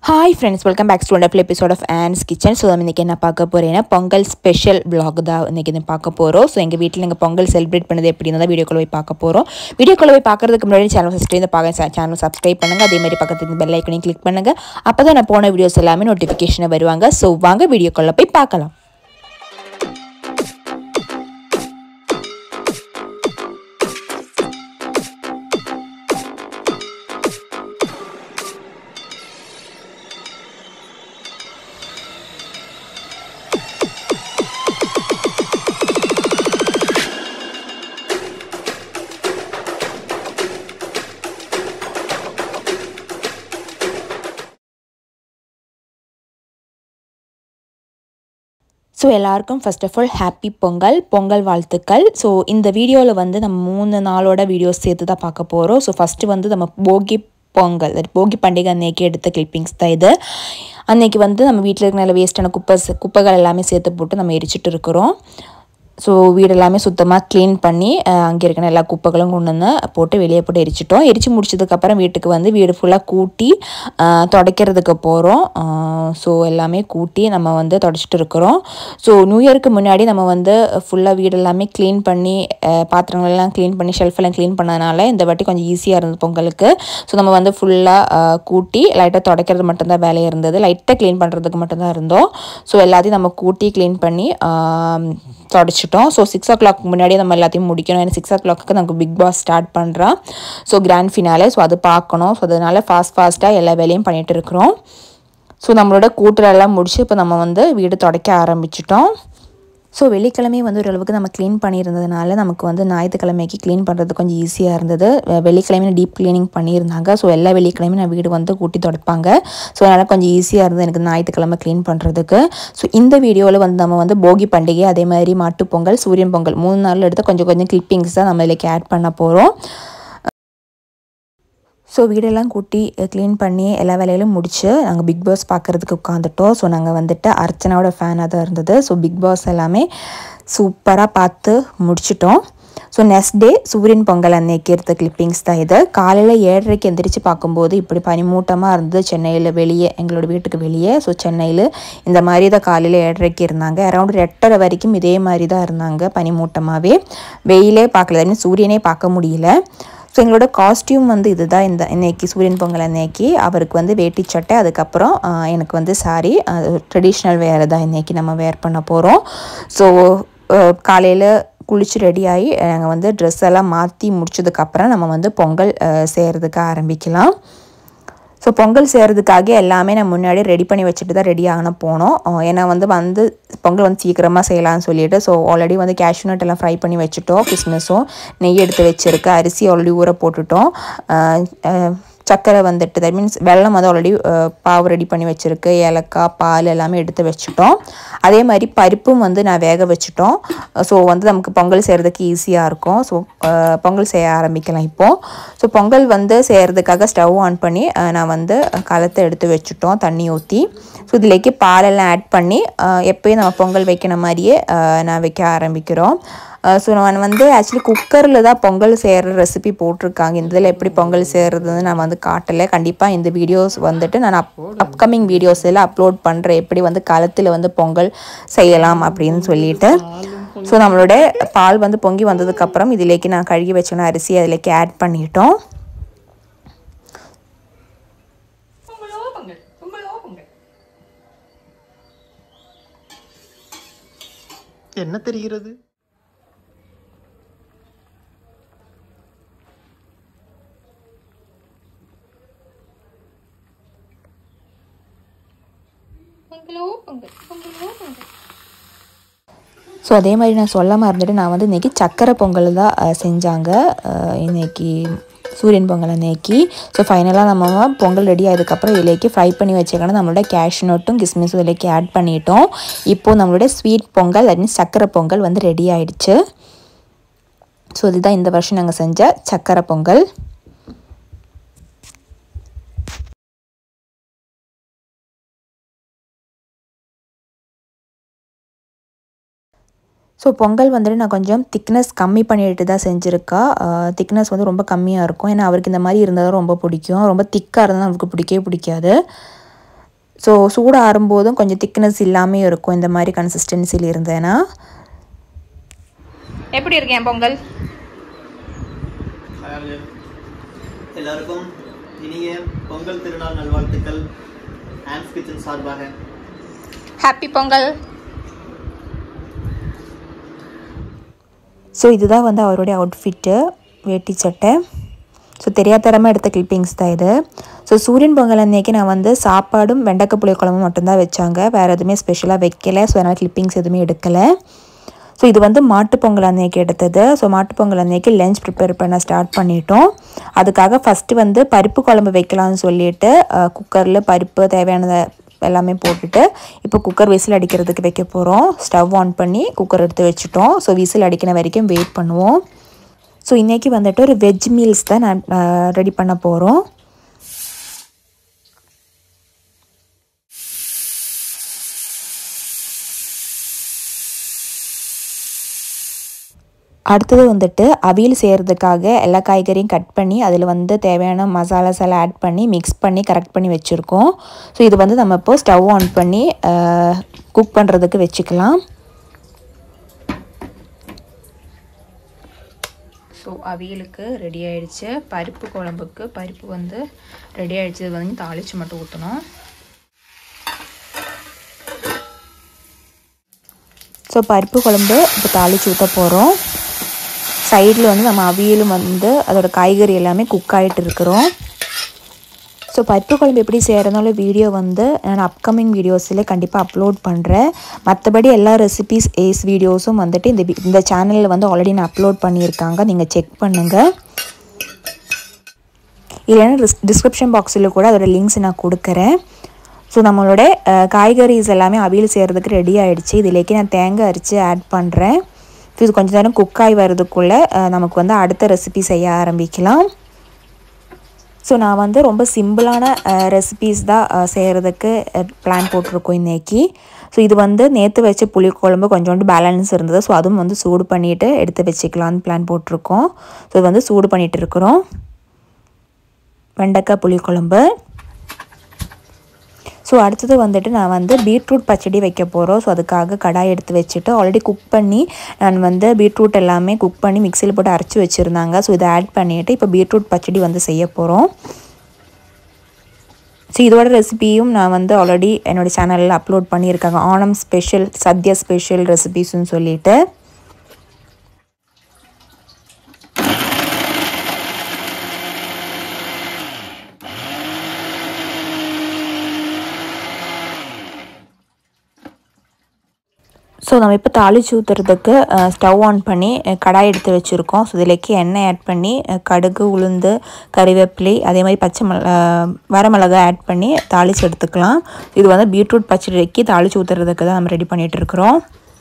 hi friends welcome back to wonderful episode of Ann's kitchen so நம்ம இன்றைக்கி என்ன பார்க்க போகிறேன்னா பொங்கல் ஸ்பெஷல் vlog தான் இன்றைக்கி இது பார்க்க போகிறோம் ஸோ எங்கள் வீட்டில் எங்கள் பொங்கல் செலிப்ரேட் பண்ணது எப்படின்னு தான் வீடியோக்குள்ள போய் பார்க்க போகிறோம் வீடியோக்குள்ள போய் பார்க்கறதுக்கு முன்னாடி சேனல் ஃபஸ்ட்டு இந்த பார்க்க சேனல் சப்ஸ்கிரைப் பண்ணுங்கள் அதே மாதிரி பக்கத்துக்கு பெல் ஐக்கனையும் கிளிக் பண்ணுங்கள் அப்போ தான் நான் போன வீடியோஸ் எல்லாமே நோட்டிஃபிகேஷனை வருவாங்க ஸோ வாங்க வீடியோக்குள்ள போய் பார்க்கலாம் ஸோ எல்லாருக்கும் first of all happy Pongal Pongal வாழ்த்துக்கள் ஸோ இந்த வீடியோவில் வந்து நம்ம மூணு நாளோட வீடியோஸ் சேர்த்து தான் பார்க்க போகிறோம் ஸோ ஃபஸ்ட்டு வந்து நம்ம போகி பொங்கல் that போகி பண்டிகை அன்னைக்கு எடுத்த கிளிப்பிங்ஸ் தான் இது அன்னைக்கு வந்து நம்ம வீட்டில் இருக்கிற நல்ல வேஸ்ட்டான குப்பை குப்பைகள் எல்லாமே சேர்த்து போட்டு நம்ம எரிச்சிட்டு இருக்கிறோம் ஸோ வீடு எல்லாமே சுத்தமாக க்ளீன் பண்ணி அஹ், அங்கே இருக்கிற எல்லா குப்பைகளும் கொண்டு வந்து போட்டு வெளியே போட்டு எரிச்சிட்டோம் எரிச்சு முடிச்சதுக்கப்புறம் வீட்டுக்கு வந்து வீடு ஃபுல்லாக கூட்டி அஹ், துடைக்கிறதுக்கு போகிறோம் ஸோ எல்லாமே கூட்டி நம்ம வந்து தொடச்சிட்டு இருக்கிறோம் ஸோ நியூ இயருக்கு முன்னாடி நம்ம வந்து ஃபுல்லாக வீடு எல்லாமே க்ளீன் பண்ணி அஹ், பாத்திரங்கள் எல்லாம் க்ளீன் பண்ணி ஷெல்ஃப் எல்லாம் க்ளீன் பண்ணதுனால இந்த வாட்டி கொஞ்சம் ஈஸியாக இருந்தது பொங்கலுக்கு ஸோ நம்ம வந்து ஃபுல்லாக கூட்டி லைட்டாக துடைக்கிறது மட்டும்தான் வேலையாக இருந்தது லைட்டாக க்ளீன் பண்ணுறதுக்கு மட்டும்தான் இருந்தோம் ஸோ எல்லாத்தையும் நம்ம கூட்டி க்ளீன் பண்ணி ஆம், தொடச்சிட்டோம் ஸோ சிக்ஸ் ஓ கிளாக் முன்னாடியே நம்ம எல்லாத்தையும் முடிக்கணும் ஏன்னா சிக்ஸ் ஓ கிளாக்கு நமக்கு பிக் பாஸ் ஸ்டார்ட் பண்ணுறான் ஸோ கிராண்ட் ஃபினாலே ஸோ அது பார்க்கணும் ஸோ அதனால ஃபாஸ்ட் ஃபாஸ்ட்டாக எல்லா வேலையும் பண்ணிகிட்டு இருக்கிறோம் ஸோ நம்மளோட கூட்டுறெல்லாம் முடிச்சு இப்போ நம்ம வந்து வீடு துடைக்க ஆரம்பிச்சிட்டோம் ஸோ வெள்ளிக்கிழமை வந்து ஓரளவுக்கு நம்ம க்ளீன் பண்ணியிருந்ததுனால நமக்கு வந்து ஞாயிற்றுக்கிழமைக்கு க்ளீன் பண்ணுறது கொஞ்சம் ஈஸியாக இருந்தது வெ- வெள்ளிக்கிழமை டீப் க்ளீனிங் பண்ணியிருந்தாங்க ஸோ எல்லா வெள்ளிக்கிழமையும் நான் வீடு வந்து கூட்டி துடைப்பாங்க ஸோ அதனால் கொஞ்சம் ஈஸியாக இருந்தது எனக்கு ஞாயிற்றுக்கிழமை க்ளீன் பண்ணுறதுக்கு ஸோ இந்த வீடியோவில் வந்து நம்ம வந்து போகி பண்டிகை அதே மாதிரி மாட்டுப் பொங்கல் சூரியன் பொங்கல் மூணு நாள் எடுத்து கொஞ்சம் கொஞ்சம் கிளிப்பிங்ஸ் தான் நம்ம இதில் ஆட் பண்ண போகிறோம் ஸோ வீடெல்லாம் கூட்டி க்ளீன் பண்ணி எல்லா வேலையிலும் முடிச்சு நாங்கள் பிக் பாஸ் பார்க்குறதுக்கு உட்காந்துட்டோம் ஸோ நாங்கள் வந்துட்டு அர்ச்சனாவோட ஃபேனாக தான் இருந்தது ஸோ பிக் பாஸ் எல்லாமே சூப்பராக பார்த்து முடிச்சிட்டோம் ஸோ நெக்ஸ்ட் டே சூரியன் பொங்கல் அன்னைக்கு எடுத்த கிளிப்பிங்ஸ் தான் இது காலையில் ஏழரைக்கு எந்திரிச்சு பார்க்கும்போது இப்படி பனிமூட்டமாக இருந்தது சென்னையில் வெளியே எங்களோட வீட்டுக்கு வெளியே ஸோ சென்னையில் இந்த மாதிரி தான் காலையில் ஏழரைக்கு இருந்தாங்க அரௌண்ட் எட்டரை வரைக்கும் இதே மாதிரி தான் இருந்தாங்க பனிமூட்டமாகவே வெயிலே பார்க்கல மீன் சூரியனே பார்க்க முடியல ஸோ எங்களோட காஸ்டியூம் வந்து இதுதான் இந்த இன்னைக்கு சூரியன் பொங்கல் அன்னைக்கு அவருக்கு வந்து வேட்டி சட்டை அதுக்கப்புறம் ஆஹ், எனக்கு வந்து சாரி ட்ரெடிஷ்னல் வேறு தான் இன்னைக்கு நம்ம வேர் பண்ண போகிறோம் ஸோ காலையில் குளிச்சு ரெடியாகி நாங்கள் வந்து ட்ரெஸ் எல்லாம் மாற்றி முடிச்சதுக்கப்புறம் நம்ம வந்து பொங்கல் ஆஹ், செய்கிறதுக்கு ஆரம்பிக்கலாம் ஸோ பொங்கல் செய்கிறதுக்காக எல்லாமே நான் முன்னாடி ரெடி பண்ணி வச்சுட்டு தான் ரெடி ஆகணும் போனோம் அஹ் ஏன்னா வந்து வந்து பொங்கல் வந்து சீக்கிரமாக செய்யலாம்னு சொல்லிட்டு ஸோ ஆல்ரெடி வந்து cashew nut எல்லாம் ஃப்ரை பண்ணி வச்சுட்டோம் கிஸ்மிஸும் நெய் எடுத்து வச்சுருக்கு அரிசி ஆல்ரெடி ஊற போட்டுட்டோம் அஹ் அஹ் சர்க்கரை வந்துட்டு தட் மீன்ஸ் வெல்லம் வந்து ஆல்ரெடி பாவு ரெடி பண்ணி வச்சுருக்கு ஏலக்காய் பால் எல்லாமே எடுத்து வச்சுட்டோம் அதே மாதிரி பருப்பும் வந்து நான் வேக வச்சுட்டோம் ஸோ வந்து நமக்கு பொங்கல் செய்கிறதுக்கு ஈஸியாக இருக்கும் ஸோ பொங்கல் செய்ய ஆரம்பிக்கலாம் இப்போது ஸோ பொங்கல் வந்து செய்கிறதுக்காக ஸ்டவ் ஆன் பண்ணி அஹ், நான் வந்து கலத்தை எடுத்து வச்சுட்டோம் தண்ணி ஊற்றி ஸோ இதுலேக்கு பாலெல்லாம் ஆட் பண்ணி அஹ், எப்பயும் நம்ம பொங்கல் வைக்கிற மாதிரியே அஹ், நான் வைக்க ஆரம்பிக்கிறோம் ஸோ நான் வந்து ஆக்சுவலி குக்கரில் தான் பொங்கல் செய்கிற ரெசிபி போட்டிருக்காங்க இந்த இதில் எப்படி பொங்கல் செய்கிறதுன்னு நான் வந்து காட்டலை கண்டிப்பாக இந்த வீடியோஸ் வந்துட்டு நான் அப் அப்கமிங் வீடியோஸ் எல்லாம் அப்லோட் பண்ணுறேன் எப்படி வந்து களத்தில் வந்து பொங்கல் செய்யலாம் அப்படின்னு சொல்லிட்டு ஸோ நம்மளோட பால் வந்து பொங்கி வந்ததுக்கப்புறம் இதிலேக்கு நான் கழுகி வச்சுன அரிசி அதிலேக்கு ஆட் பண்ணிட்டோம் என்ன தெரிகிறது பொங்கலோ பொங்கல் பொங்கலோ பொங்கல் ஸோ அதே மாதிரி நான் சொல்லாமல் இருந்துட்டு நான் வந்து இன்றைக்கி சக்கரை பொங்கல் தான் அஹ், செஞ்சாங்க அஹ், இன்னைக்கு சூரியன் பொங்கல் அன்னைக்கு ஸோ ஃபைனலாக நம்ம பொங்கல் ரெடி ஆனதுக்கப்புறம் இதிலேக்கு ஃப்ரை பண்ணி வச்சுக்கணும் நம்மளோட கேஷ்யூ நட்டும் கிஸ்மிஸும் இதிலேக்கு ஆட் பண்ணிட்டோம் இப்போது நம்மளோட ஸ்வீட் பொங்கல் that means சக்கரை பொங்கல் வந்து ரெடி ஆயிடுச்சு ஸோ இதுதான் இந்த வருஷம் நாங்கள் செஞ்ச சக்கரை பொங்கல் ஸோ பொங்கல் வந்துட்டு நான் கொஞ்சம் திக்னஸ் கம்மி பண்ணிட்டு தான் செஞ்சுருக்கா திக்னஸ் வந்து ரொம்ப கம்மியாக இருக்கும் ஏன்னா அவருக்கு இந்த மாதிரி இருந்தால் தான் ரொம்ப பிடிக்கும் ரொம்ப திக்காக இருந்தால் அவருக்கு பிடிக்கவே பிடிக்காது ஸோ சூடு ஆறும்போதும் கொஞ்சம் திக்னஸ் இல்லாமல் இருக்கும் இந்த மாதிரி கன்சிஸ்டன்சியில் இருந்தேன்னா எப்படி இருக்கேன் பொங்கல் எல்லாருக்கும் இனிய பொங்கல் திருநாள் நல்வாழ்த்துக்கள் ஆன்ஸ் கிச்சன் சார்பாக ஹாப்பி பொங்கல் ஸோ இதுதான் வந்து அவருடைய அவுட்ஃபிட்டு வேட்டி சட்டை ஸோ தெரியாதரமாக எடுத்த கிளிப்பிங்ஸ் தான் இது ஸோ சூரியன் பொங்கல் அன்னைக்கு நான் வந்து சாப்பாடும் வெண்டைக்காய் புளிக்குழம்பும் மட்டும்தான் வச்சாங்க வேறு எதுவுமே ஸ்பெஷலாக வைக்கல ஸோ அதனால் கிளிப்பிங்ஸ் எதுவுமே எடுக்கலை ஸோ இது வந்து மாட்டுப் பொங்கல் அன்னைக்கு எடுத்தது ஸோ மாட்டுப் பொங்கல் அன்னைக்கு லஞ்ச் ப்ரிப்பேர் பண்ண ஸ்டார்ட் பண்ணிட்டோம் அதுக்காக ஃபஸ்ட்டு வந்து பருப்பு குழம்பு வைக்கலாம்னு சொல்லிட்டு குக்கரில் பருப்பு தேவையானதை எல்லாமே போட்டுட்டு இப்போ குக்கர் விசில் அடிக்கிறதுக்கு வைக்க போகிறோம் ஸ்டவ் ஆன் பண்ணி குக்கர் எடுத்து வச்சுட்டோம் ஸோ விசில் அடிக்கிற வரைக்கும் வெயிட் பண்ணுவோம் ஸோ இன்றைக்கி வந்துட்டு ஒரு வெஜ் மீல்ஸ் தான் நான் ரெடி பண்ண போகிறோம் அடுத்தது வந்துட்டு அவியல் செய்கிறதுக்காக எல்லா காய்கறியும் கட் பண்ணி அதில் வந்து தேவையான மசாலாஸ் எல்லாம் ஆட் பண்ணி மிக்ஸ் பண்ணி கரெக்ட் பண்ணி வச்சுருக்கோம் ஸோ இது வந்து நம்ம இப்போ ஸ்டவ் ஆன் பண்ணி குக் பண்ணுறதுக்கு வச்சுக்கலாம் ஸோ அவியலுக்கு ரெடி ஆயிடுச்சு பருப்பு குழம்புக்கு பருப்பு வந்து ரெடி ஆயிடுச்சு இது வந்து தாளித்து மட்டும் ஊற்றணும் ஸோ பருப்பு குழம்பு இப்போ தாளித்து ஊற்ற போகிறோம் சைடில் வந்து நம்ம அவியலும் வந்து அதோட காய்கறி எல்லாமே குக் ஆகிட்டு இருக்கிறோம் ஸோ பருப்பு குழம்பு எப்படி செய்கிறதுனால வீடியோ வந்து நான் அப்கமிங் வீடியோஸில் கண்டிப்பாக அப்லோட் பண்ணுறேன் மற்றபடி எல்லா ரெசிபீஸ் ஏஸ் வீடியோஸும் வந்துட்டு இந்த வி- இந்த சேனலில் வந்து ஆல்ரெடி நான் அப்லோட் பண்ணியிருக்காங்க நீங்கள் செக் பண்ணுங்கள் இல்லைன்னா டிஸ் டிஸ்கிரிப்ஷன் பாக்ஸில் கூட அதோட லிங்க்ஸ் நான் கொடுக்குறேன் ஸோ நம்மளோட அஹ், காய்கறிஸ் எல்லாமே அவியல் செய்கிறதுக்கு ரெடி ஆயிடுச்சு இதுலேக்கு நான் தேங்காய் அரைச்சி ஆட் பண்ணுறேன் ஸோ இது கொஞ்சம் நேரம் குக் ஆகி வர்றதுக்குள்ளே அஹ், நமக்கு வந்து அடுத்த ரெசிபி செய்ய ஆரம்பிக்கலாம் ஸோ நான் வந்து ரொம்ப சிம்பிளான ரெசிபீஸ் தான் அஹ், செய்கிறதுக்கு பிளான் போட்டிருக்கோம் இன்னைக்கு ஸோ இது வந்து நேற்று வச்ச புளிக்குழம்பு கொஞ்சோண்டு பேலன்ஸ் இருந்தது ஸோ அதுவும் வந்து சூடு பண்ணிவிட்டு எடுத்து வச்சுக்கலான்னு பிளான் போட்டிருக்கோம் ஸோ இது வந்து சூடு பண்ணிகிட்டு இருக்கிறோம் வெண்டைக்காய் புளிக்குழம்பு ஸோ அடுத்தது வந்துட்டு நான் வந்து பீட்ரூட் பச்சடி வைக்க போகிறோம் ஸோ அதுக்காக கடாய் எடுத்து வச்சுட்டு ஆல்ரெடி குக் பண்ணி நான் வந்து பீட்ரூட் எல்லாமே குக் பண்ணி மிக்சியில் போட்டு அரைச்சி வச்சுருந்தாங்க ஸோ இதை ஆட் பண்ணிவிட்டு இப்போ பீட்ரூட் பச்சடி வந்து செய்ய போகிறோம் ஸோ இதோட ரெசிபியும் நான் வந்து ஆல்ரெடி என்னோடய சேனலில் அப்லோட் பண்ணியிருக்காங்க ஆனம் ஸ்பெஷல் சத்யா ஸ்பெஷல் ரெசிபிஸ்னு சொல்லிட்டு ஸோ நம்ம இப்போ தாளிச்சு ஊற்றுறதுக்கு ஸ்டவ் ஆன் பண்ணி அஹ், கடாய் எடுத்து வச்சுருக்கோம் ஸோ இதிலேக்கு எண்ணெய் ஆட் பண்ணி அஹ், கடுகு உளுந்து கறிவேப்பிலை அதே மாதிரி பச்சை மிள அஹ், வரமிளகாய் ஆட் பண்ணி தாளித்து எடுத்துக்கலாம் இது வந்து பீட்ரூட் பச்சடிக்கு தாளிச்சு ஊற்றுறதுக்கு தான் நம்ம ரெடி பண்ணிகிட்டு இருக்கிறோம்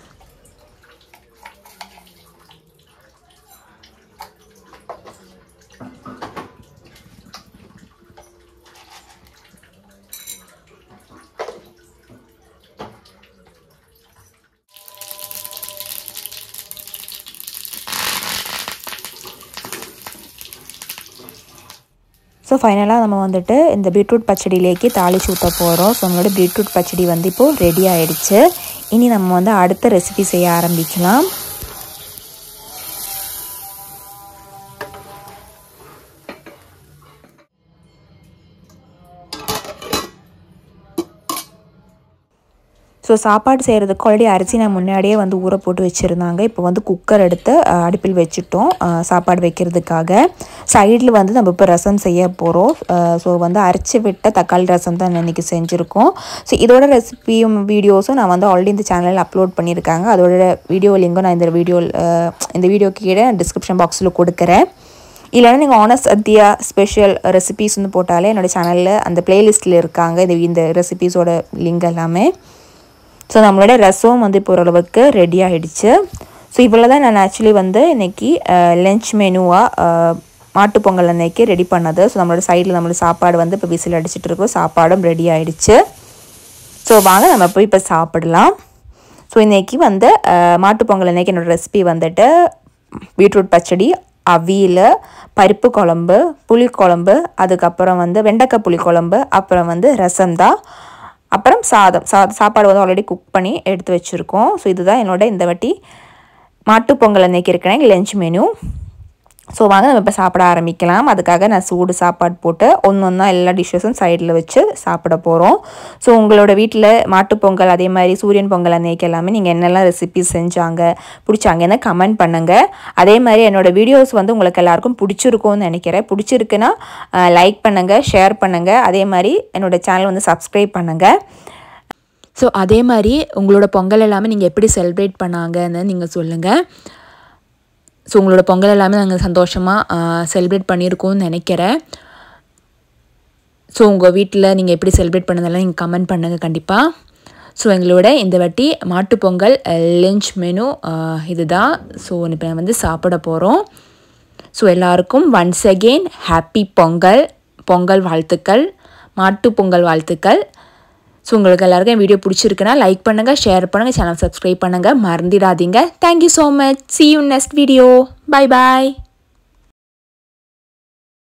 ஸோ ஃபைனலாக நம்ம வந்துட்டு இந்த பீட்ரூட் பச்சடியிலேக்கு தாளிச்சு ஊற்ற போகிறோம் ஸோ நம்மளோட பீட்ரூட் பச்சடி வந்து இப்போது ரெடி ஆயிடுச்சு இனி நம்ம வந்து அடுத்த ரெசிபி செய்ய ஆரம்பிக்கலாம் ஸோ சாப்பாடு செய்கிறதுக்கு ஆல்ரெடி அரிசி நான் முன்னாடியே வந்து ஊற போட்டு வச்சுருந்தாங்க இப்போ வந்து குக்கர் எடுத்து அஹ், அடுப்பில் வச்சுட்டோம் அஹ், சாப்பாடு வைக்கிறதுக்காக சைடில் வந்து நம்ம இப்போ ரசம் செய்ய போகிறோம் ஸோ வந்து அரைச்சி விட்ட தக்காளி ரசம் தான் இன்றைக்கி செஞ்சுருக்கோம் ஸோ இதோட ரெசிபியும் வீடியோஸும் நான் வந்து ஆல்ரெடி இந்த சேனலில் அப்லோட் பண்ணியிருக்காங்க அதோட வீடியோ லிங்கும் நான் இந்த வீடியோ இந்த வீடியோக்கு கீழே டிஸ்கிரிப்ஷன் பாக்ஸில் கொடுக்குறேன் இல்லைன்னா நீங்கள் ஆனஸ்ட் சத்யா ஸ்பெஷல் ரெசிபீஸ்னு போட்டாலே என்னோடய சேனலில் அந்த பிளேலிஸ்ட்டில் இருக்காங்க இந்த இந்த ரெசிபீஸோட லிங்க் எல்லாமே ஸோ நம்மளோட ரசம் வந்து இப்போ ஓரளவுக்கு ரெடி ஆகிடுச்சு ஸோ இவ்வளோ தான் நான் ஆக்சுவலி வந்து இன்றைக்கி லஞ்ச் மெனுவாக மாட்டுப் பொங்கல் அன்னைக்கு ரெடி பண்ணது ஸோ நம்மளோட சைடில் நம்மளோட சாப்பாடு வந்து இப்போ விசில் அடிச்சிட்டு இருக்கோம் சாப்பாடும் ரெடி ஆயிடுச்சு ஸோ வாங்க நம்ம போய் இப்போ சாப்பிடலாம் ஸோ இன்றைக்கி வந்து அஹ், மாட்டுப் பொங்கல் அன்னைக்கு என்னோடய ரெசிபி வந்துட்டு பீட்ரூட் பச்சடி அவியல் பருப்பு குழம்பு புளிக்குழம்பு அதுக்கப்புறம் வந்து வெண்டைக்காய் புளிக்குழம்பு அப்புறம் வந்து ரசம் தான் அப்புறம் சாதம் சா சாப்பாடு வந்து ஆல்ரெடி குக் பண்ணி எடுத்து வச்சுருக்கோம் ஸோ இதுதான் என்னோட இந்த வாட்டி மாட்டுப் பொங்கல் அன்னைக்கு இருக்கிற லஞ்ச் மெனு ஸோ வாங்க நம்ம இப்போ சாப்பிட ஆரம்பிக்கலாம் அதுக்காக நான் சூடு சாப்பாடு போட்டு ஒன்று ஒன்றா எல்லா டிஷ்ஷஸும் சைடில் வச்சு சாப்பிட போகிறோம் ஸோ உங்களோட வீட்டில் மாட்டுப் பொங்கல் அதே மாதிரி சூரியன் பொங்கல் அன்னைக்கு எல்லாமே நீங்கள் என்னெல்லாம் ரெசிபிஸ் செஞ்சாங்க பிடிச்சாங்கன்னு கமெண்ட் பண்ணுங்கள் அதே மாதிரி என்னோட வீடியோஸ் வந்து உங்களுக்கு எல்லாருக்கும் பிடிச்சிருக்கும்னு நினைக்கிறேன் பிடிச்சிருக்குன்னா லைக் பண்ணுங்கள் ஷேர் பண்ணுங்கள் அதே மாதிரி என்னோட சேனல் வந்து சப்ஸ்கிரைப் பண்ணுங்கள் ஸோ அதே மாதிரி உங்களோட பொங்கல் எல்லாமே நீங்கள் எப்படி செலிப்ரேட் பண்ணாங்கன்னு நீங்கள் சொல்லுங்கள் ஸோ உங்களோட பொங்கல் எல்லாமே நாங்கள் சந்தோஷமாக செலிப்ரேட் பண்ணியிருக்கோம்னு நினைக்கிறேன் ஸோ உங்கள் வீட்டில் நீங்கள் எப்படி செலிப்ரேட் பண்ணதெல்லாம் நீங்கள் கமெண்ட் பண்ணுங்கள் கண்டிப்பாக ஸோ எங்களோட இந்த வாட்டி மாட்டுப் பொங்கல் லஞ்ச் மெனு இதுதான் ஸோ இப்போ வந்து சாப்பிட போகிறோம் ஸோ எல்லாருக்கும் once again happy Pongal Pongal வாழ்த்துக்கள் மாட்டுப் பொங்கல் வாழ்த்துக்கள் ஸோ உங்களுக்கு எல்லாருக்கும் என் வீடியோ பிடிச்சிருக்குன்னா லைக் பண்ணுங்கள் ஷேர் பண்ணுங்கள் சேனல் சப்ஸ்கிரைப் பண்ணுங்கள் மறந்துடாதீங்க thank you so much see you next video bye bye